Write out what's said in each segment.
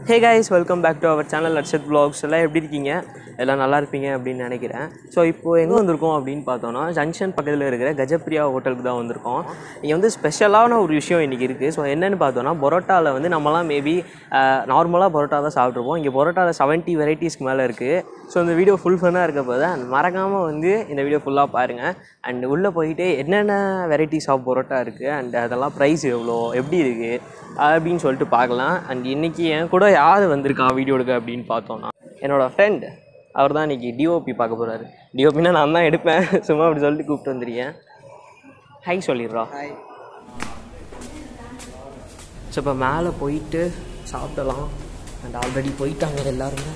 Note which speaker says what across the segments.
Speaker 1: Hey guys welcome back to our channel Arshad vlogs எல்லாம் எப்படி இருக்கீங்க எல்லாம் நல்லா இருப்பீங்க அப்படின்னு நினைக்கிறேன் ஸோ இப்போ எங்கே வந்திருக்கோம் அப்படின்னு பார்த்தோன்னா ஜங்ஷன் பக்கத்தில் இருக்கிற கஜப்ரியா ஹோட்டலுக்கு தான் வந்திருக்கோம் இங்கே வந்து ஸ்பெஷலான ஒரு விஷயம் இன்றைக்கி இருக்குது ஸோ என்னென்னு பார்த்தோன்னா பரோட்டாவில் வந்து நம்மலாம் மேபி நார்மலாக பரோட்டா தான் சாப்பிட்ருப்போம் இங்கே பரோட்டாவில் செவன்ட்டி வெரைட்டிஸ்க்கு மேலே இருக்குது ஸோ இந்த வீடியோ ஃபுல் ஃபன்னாக இருக்க போது அண்ட் மறக்காமல் வந்து இந்த வீடியோ ஃபுல்லாக பாருங்கள் அண்ட் உள்ளே போயிட்டு என்னென்ன வெரைட்டிஸ் ஆஃப் பரோட்டா இருக்குது அண்ட் அதெல்லாம் ப்ரைஸ் எவ்வளோ எப்படி இருக்குது அப்படின்னு சொல்லிட்டு பார்க்கலாம் அண்ட் இன்றைக்கி என் கூட யார் வந்திருக்கா வீடியோ எடுக்க அப்படின்னு பார்த்தோன்னா என்னோடய ஃப்ரெண்ட் அவர் தான் இன்றைக்கி டிஓபி பார்க்க போகிறாரு டிஓபினா நான் தான் எடுப்பேன் சும்மா அப்படி சொல்லிட்டு கூப்பிட்டு வந்திருக்கேன் ஹை சொல்லிடுறா ஸோ இப்போ மேலே போயிட்டு சாப்பிடலாம் அண்ட் ஆல்ரெடி போயிட்டாங்க எல்லாருமே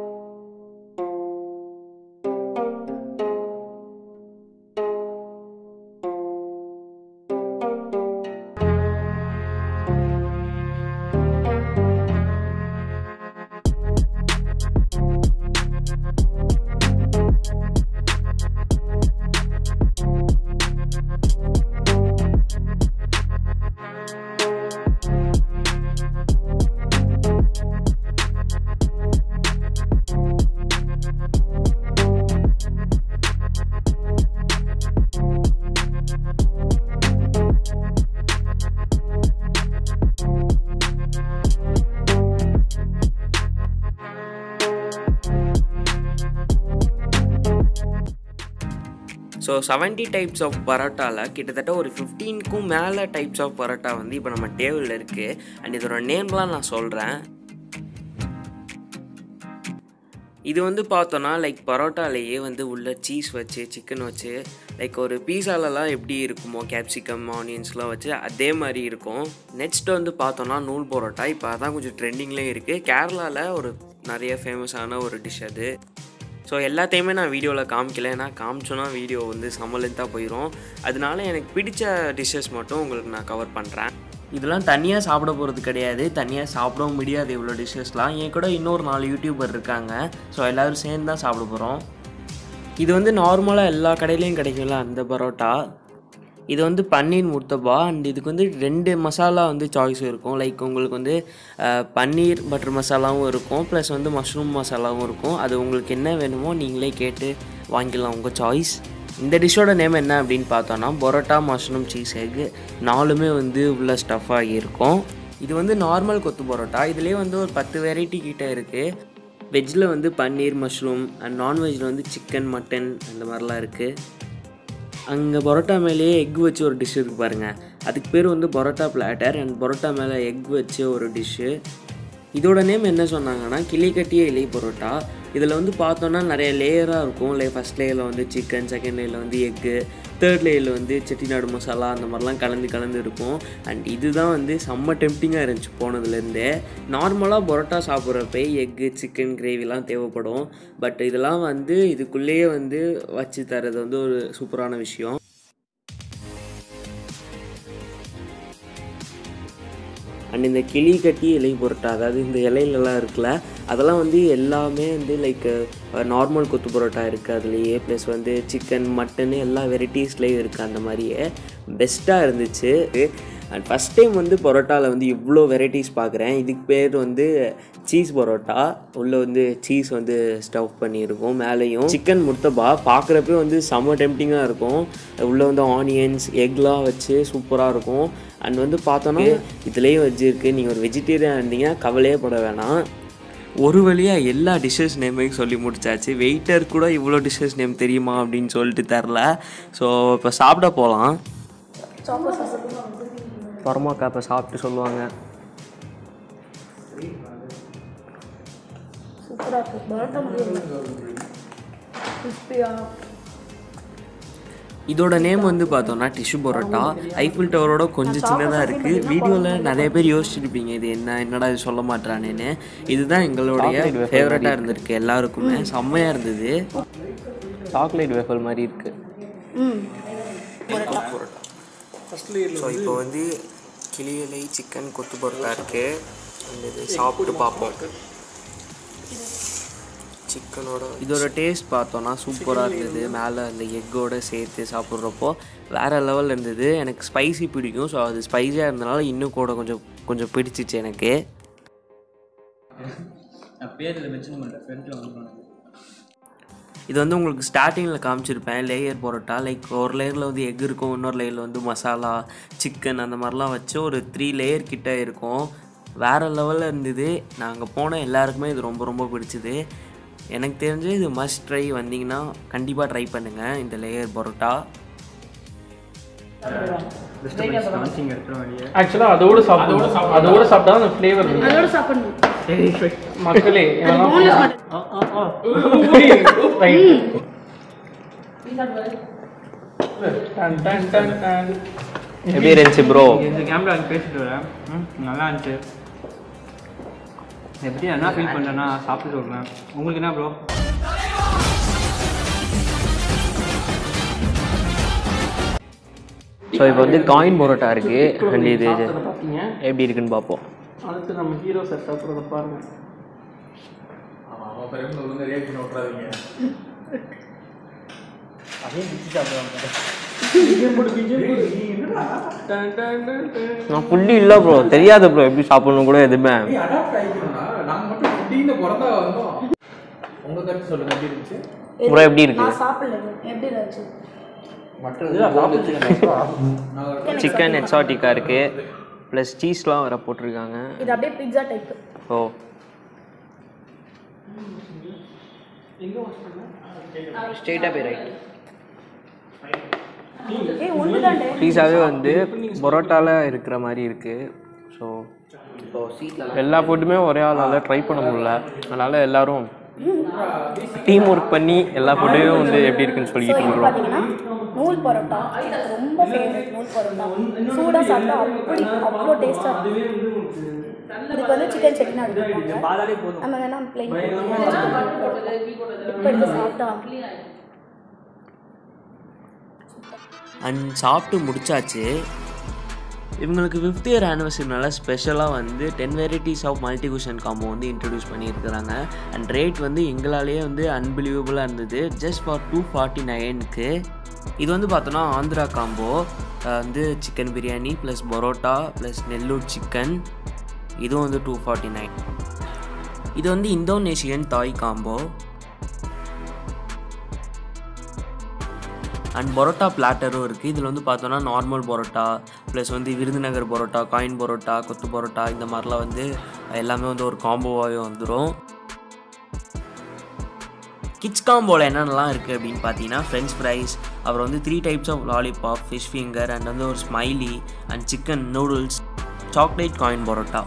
Speaker 1: ஸோ செவன்ட்டி டைப்ஸ் ஆஃப் பரோட்டாவில் கிட்டத்தட்ட ஒரு ஃபிஃப்டீனுக்கும் மேலே டைப்ஸ் ஆஃப் பரோட்டா வந்து இப்போ நம்ம டேபிளில் இருக்குது அண்ட் இதோட நேம்லாம் நான் சொல்கிறேன் இது வந்து பார்த்தோன்னா லைக் பரோட்டாலேயே வந்து உள்ள சீஸ் வச்சு சிக்கன் வச்சு லைக் ஒரு பீஸாலலாம் எப்படி இருக்குமோ கேப்சிகம் ஆனியன்ஸ்லாம் வச்சு அதே மாதிரி இருக்கும் நெக்ஸ்ட் வந்து பார்த்தோன்னா நூல் பரோட்டா இப்போ அதான் கொஞ்சம் ட்ரெண்டிங்லேயே இருக்குது கேரளாவில் ஒரு நிறைய ஃபேமஸான ஒரு டிஷ் அது ஸோ எல்லாத்தையுமே நான் வீடியோவில் காமிக்கல ஏன்னா காமிச்சோன்னா வீடியோ வந்து செம்ம லென்த்தாக போயிடும் அதனால எனக்கு பிடிச்ச டிஷ்ஷஸ் மட்டும் உங்களுக்கு நான் கவர் பண்ணுறேன் இதெல்லாம் தனியாக சாப்பிட போகிறது கிடையாது தனியாக சாப்பிடவும் முடியாது இவ்வளோ டிஷ்ஷஸ்லாம் என் கூட இன்னொரு நாலு யூடியூபர் இருக்காங்க ஸோ எல்லோரும் சேர்ந்து தான் சாப்பிட போகிறோம் இது வந்து நார்மலாக எல்லா கடையிலையும் கிடைக்கும்ல அந்த பரோட்டா இது வந்து பன்னீர் முர்த்தபா அண்ட் இதுக்கு வந்து ரெண்டு மசாலா வந்து சாய்ஸ் இருக்கும் லைக் உங்களுக்கு வந்து அஹ், பன்னீர் பட்டர் மசாலாவும் இருக்கும் ப்ளஸ் வந்து மஷ்ரூம் மசாலாவும் இருக்கும் அது உங்களுக்கு என்ன வேணுமோ நீங்களே கேட்டு வாங்கிக்கலாம் உங்கள் சாய்ஸ் இந்த டிஷ்ஷோட நேம் என்ன அப்படின்னு பார்த்தோன்னா பரோட்டா மஷ்ரூம் சீஸ் எக் நாலுமே வந்து உள்ள ஸ்டஃப் ஆகியிருக்கும் இது வந்து நார்மல் கொத்து பரோட்டா இதுலேயே வந்து ஒரு பத்து வெரைட்டி கிட்ட இருக்குது வெஜ்ஜில் வந்து பன்னீர் மஷ்ரூம் அண்ட் நான்வெஜ்ஜில் வந்து சிக்கன் மட்டன் அந்த மாதிரிலாம் இருக்குது அங்கே பரோட்டா மேலேயே எக் வச்சு ஒரு டிஷ் இருக்குது பாருங்கள் அதுக்கு பேர் வந்து பரோட்டா பிளாட்டர் அண்ட் பரோட்டா மேலே எக் வச்சு ஒரு டிஷ்ஷு இதோட நேம் என்ன சொன்னாங்கன்னா கிளி கட்டிய இலை பரோட்டா இதில் வந்து பார்த்தோன்னா நிறைய லேயராக இருக்கும் லே ஃபஸ்ட் லேயரில் வந்து சிக்கன் செகண்ட் லேயரில் வந்து எக்கு தேர்ட் லேயரில் வந்து செட்டிநாடு மசாலா அந்த மாதிரிலாம் கலந்து கலந்து இருக்கும் அண்ட் இதுதான் வந்து செம்ம டெம்டிங்காக இருந்துச்சு போனதுலேருந்தே நார்மலாக பரோட்டா சாப்பிட்றப்ப எக்கு சிக்கன் கிரேவிலாம் தேவைப்படும் பட் இதெல்லாம் வந்து இதுக்குள்ளேயே வந்து வச்சு தரது வந்து ஒரு சூப்பரான விஷயம் அண்ட் இந்த கிளி கட்டி இலை பரோட்டா அதாவது இந்த இலையிலலாம் இருக்குல்ல அதெல்லாம் வந்து எல்லாமே வந்து லைக் நார்மல் கொத்து பரோட்டா இருக்குது அதுலேயே ப்ளஸ் வந்து சிக்கன் மட்டனு எல்லா வெரைட்டிஸ்லேயும் இருக்குது அந்த மாதிரியே பெஸ்ட்டாக இருந்துச்சு அண்ட் ஃபஸ்ட் டைம் வந்து பரோட்டாவில் வந்து இவ்வளோ வெரைட்டிஸ் பார்க்குறேன் இதுக்கு பேர் வந்து சீஸ் பரோட்டா உள்ளே வந்து சீஸ் வந்து ஸ்டவ் பண்ணியிருக்கும் மேலேயும் சிக்கன் முர்த்தபா பார்க்குறப்பே வந்து செம்ம டெம்டிங்காக இருக்கும் உள்ளே வந்து ஆனியன்ஸ் எக்லாம் வச்சு சூப்பராக இருக்கும் அண்ட் வந்து பார்த்தோன்னா இதுலேயும் வச்சுருக்கு நீங்கள் ஒரு வெஜிடேரியன் இருந்தீங்க கவலையே பட வேணாம் ஒரு வழியாக எல்லா டிஷ்ஷஸ் நேமையும் சொல்லி முடிச்சாச்சு வெயிட்டர் கூட இவ்வளோ டிஷ்ஷஸ் நேம் தெரியுமா அப்படின்னு சொல்லிட்டு தரல ஸோ இப்போ சாப்பிட போகலாம் பரமாக்கா இப்போ சாப்பிட்டு சொல்லுவாங்க
Speaker 2: சூப்பராக இருக்குது பரோட்டா முடியும் கிறிஸ்பியாக
Speaker 1: இதோட நேம் வந்து பார்த்தோம்னா டிஷ்யூ பரோட்டா ஐஃபில் டவரோட கொஞ்சம் சின்னதாக இருக்குது வீடியோவில் நிறைய பேர் யோசிச்சிருப்பீங்க இது என்ன என்னடா இது சொல்ல மாட்டானேன்னு இதுதான் எங்களுடைய ஃபேவரட்டாக இருந்திருக்கு எல்லாருக்குமே செம்மையாக இருந்தது சாக்லேட் வேஃபல் மாதிரி இருக்குது
Speaker 2: ம்
Speaker 1: ஸோ இப்போ வந்து கிளியலை சிக்கன் கொத்து பரோட்டா இருக்குது அந்த இது சாப்பிட்டு பார்ப்போம் சிக்கனோட இதோட டேஸ்ட் பார்த்தோன்னா சூப்பராக இருந்தது மேலே அந்த எக்கோட சேர்த்து சாப்பிட்றப்போ வேறு லெவலில் இருந்தது எனக்கு ஸ்பைசி பிடிக்கும் ஸோ அது ஸ்பைஸியாக இருந்தனால இன்னும் கூட கொஞ்சம் கொஞ்சம் பிடிச்சிச்சு எனக்கு
Speaker 3: பேரில் மென்ஷன் பண்ணுறேன் ஃப்ரண்ட்டில் வந்துடும்
Speaker 1: இது வந்து உங்களுக்கு ஸ்டார்டிங்கில் காமிச்சிருப்பேன் லேயர் பரோட்டா லைக் ஒரு லேயரில் வந்து எக் இருக்கும் இன்னொரு லேயரில் வந்து மசாலா சிக்கன் அந்த மாதிரிலாம் வச்சு ஒரு த்ரீ லேயர் கிட்ட இருக்கும் வேறு லெவலில் இருந்தது நாங்கள் போன எல்லாருக்குமே இது ரொம்ப ரொம்ப பிடிச்சது எனக்கு தெரிஞ்சு இது மஸ்ட் ட்ரை வந்தீங்கன்னா கண்டிப்பாக ட்ரை பண்ணுங்கள் இந்த லேயர் பரோட்டா
Speaker 3: டிஸ்டர்பன்ஸ் காமிச்சிங்க எடுத்துட வெளியே
Speaker 4: ஆக்சுவலாக அதோட சாப்பிடணும் அதோட சாப்பிட்டா அந்த ஃப்ளேவர்
Speaker 2: அதோட சாப்பிடணும்
Speaker 4: மக்களே
Speaker 2: போன்லெஸ் மட்டும்
Speaker 1: எப்படி இருந்துச்சு ப்ரோ
Speaker 3: இந்த கேமரா பேசிட்டு வரேன் ம், நல்லா இருந்துச்சு எப்படி என்ன ஃபீல் பண்ணுறேன்னா சாப்பிட்டு சொல்கிறேன் உங்களுக்கு என்ன ப்ரோ
Speaker 1: ஸோ இப்போ வந்து காயின் பரோட்டா இருக்குது அண்ட் இது
Speaker 4: பார்த்தீங்க
Speaker 1: எப்படி இருக்குன்னு பார்ப்போம்
Speaker 4: அடுத்து நம்ம ஹீரோ சார் சாப்பிட்றத பாருங்க டன், டன், டன், டன்.
Speaker 1: நான் ஃபுல்லி இல்லை ப்ரோ தெரியாது ப்ரோ எப்படி சாப்பிடணும் கூட எதுவுமே ப்ரோ எப்படி இருக்கு
Speaker 2: நான் சாப்பிடல எப்படி இருந்துச்சு
Speaker 1: சிக்கன் எக்ஸாட்டிக்காக இருக்குது ப்ளஸ் சீஸ்லாம் வேறு போட்டிருக்காங்க
Speaker 2: இது அப்படியே பிட்சா டைப்
Speaker 1: ஓ ஸ்ட்ரெயிட்டாக போய் ரைட்
Speaker 2: ஏய் ஒன்று தாண்டே
Speaker 1: பீஸாவே வந்து பரோட்டால இருக்கிற மாதிரி இருக்குது ஸோ எல்லா ஃபுட்டுமே ஒரே ஆளால் ட்ரை பண்ண முடியல அதனால் எல்லாரும் டீம் ஒர்க் பண்ணி எல்லா ஃபுட்டையும் வந்து எப்படி இருக்குன்னு
Speaker 2: ஸோ
Speaker 1: சொல்லிட்டு
Speaker 2: இது
Speaker 1: இருக்கிறோம்
Speaker 2: பார்த்தீங்கன்னா நூல் பரோட்டா எனக்கு ரொம்ப ஃபேவரட் நூல் பரோட்டா சூடாக சாப்பிட்டா அப்படி அவ்வளோ டேஸ்ட்டாக இருக்கும் இதுக்கு வந்து சிக்கன் சட்னி எடுத்துருப்பாங்க நம்ம வேணா பிளெயின் இப்போ எடுத்து சாப்பிட்டா
Speaker 1: அண்ட் சாப்பிட்டு முடிச்சாச்சு இவங்களுக்கு ஃபிஃப்த் இயர் ஆனிவர்சரினால ஸ்பெஷலாக வந்து ten varieties of multicuisine combo வந்து இன்ட்ரடியூஸ் பண்ணியிருக்கிறாங்க அண்ட் ரேட் வந்து எங்களாலேயே வந்து அன்பிலீவபுளாக இருந்தது ஜஸ்ட் ஃபார் டூ ஃபார்ட்டி நைனுக்கு இது வந்து பார்த்தோன்னா ஆந்திரா காம்போ வந்து chicken biryani plus parotta plus Nellore chicken இதுவும் வந்து டூ ஃபார்ட்டி நைன் இது வந்து இந்தோனேஷியன் தாய் காம்போ அண்ட் பரோட்டா பிளாட்டரும் இருக்குது இதில் வந்து பார்த்தோன்னா நார்மல் பரோட்டா ப்ளஸ் வந்து விருதுநகர் பரோட்டா காயின் பரோட்டா கொத்து பரோட்டா இந்த மாதிரிலாம் வந்து எல்லாமே வந்து ஒரு காம்போவாகவே வந்துடும் கிட்ஸ் காம்போவில் என்னென்னலாம் இருக்குது அப்படின்னு பார்த்தீங்கன்னா ஃப்ரெஞ்ச் ஃப்ரைஸ் அப்புறம் வந்து three types of lollipop fish finger and வந்து ஒரு smiley and chicken noodles chocolate coin parotta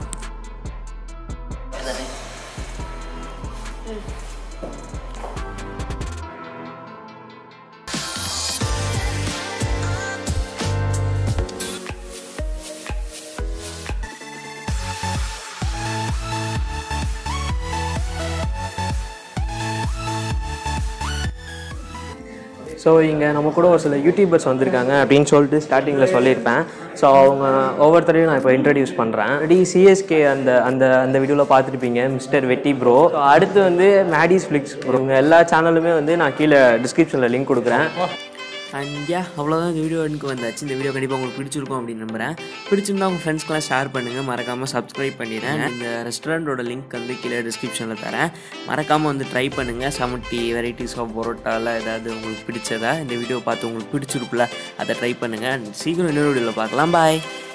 Speaker 1: so இங்கே நம்ம கூட ஒரு சில யூடியூபர்ஸ் வந்திருக்காங்க அப்படின்னு சொல்லிட்டு ஸ்டார்டிங்கில் சொல்லியிருப்பேன் ஸோ அவங்க ஒவ்வொருத்தரையும் நான் இப்போ இன்ட்ரடியூஸ் பண்ணுறேன் ஆல்ரெடி சிஎஸ்கே அந்த அந்த அந்த வீடியோவில் பார்த்துருப்பீங்க மிஸ்டர் வெட்டி ப்ரோ அடுத்து வந்து மேடிஸ் ஃப்ளிக்ஸ் இவங்க எல்லா சேனலுமே வந்து நான் கீழே டிஸ்கிரிப்ஷனில் லிங்க் கொடுக்குறேன் அண்ட் யா அவ்வளோதான் இந்த வீடியோ எனக்கு வந்தாச்சு இந்த வீடியோ கண்டிப்பாக உங்களுக்கு பிடிச்சிருக்கும் அப்படின்னு நம்புறேன் பிடிச்சிருந்தா உங்கள் ஃப்ரெண்ட்ஸ்க்கெலாம் ஷேர் பண்ணுங்கள் மறக்காமல் சப்ஸ்கிரைப் பண்ணிடுறேன் இந்த ரெஸ்டாரண்ட்டோட லிங்க் வந்து கீழே டிஸ்கிரிப்ஷனில் தரேன் மறக்காமல் வந்து ட்ரை பண்ணுங்கள் சமட்டி வெரைட்டிஸ் ஆஃப் பரோட்டாவில் ஏதாவது உங்களுக்கு பிடிச்சதா இந்த வீடியோ பார்த்து உங்களுக்கு பிடிச்சிருக்குல்ல அதை ட்ரை பண்ணுங்கள் சீக்கிரம் இன்னொரு வீடியோவில் பார்க்கலாம் பாய்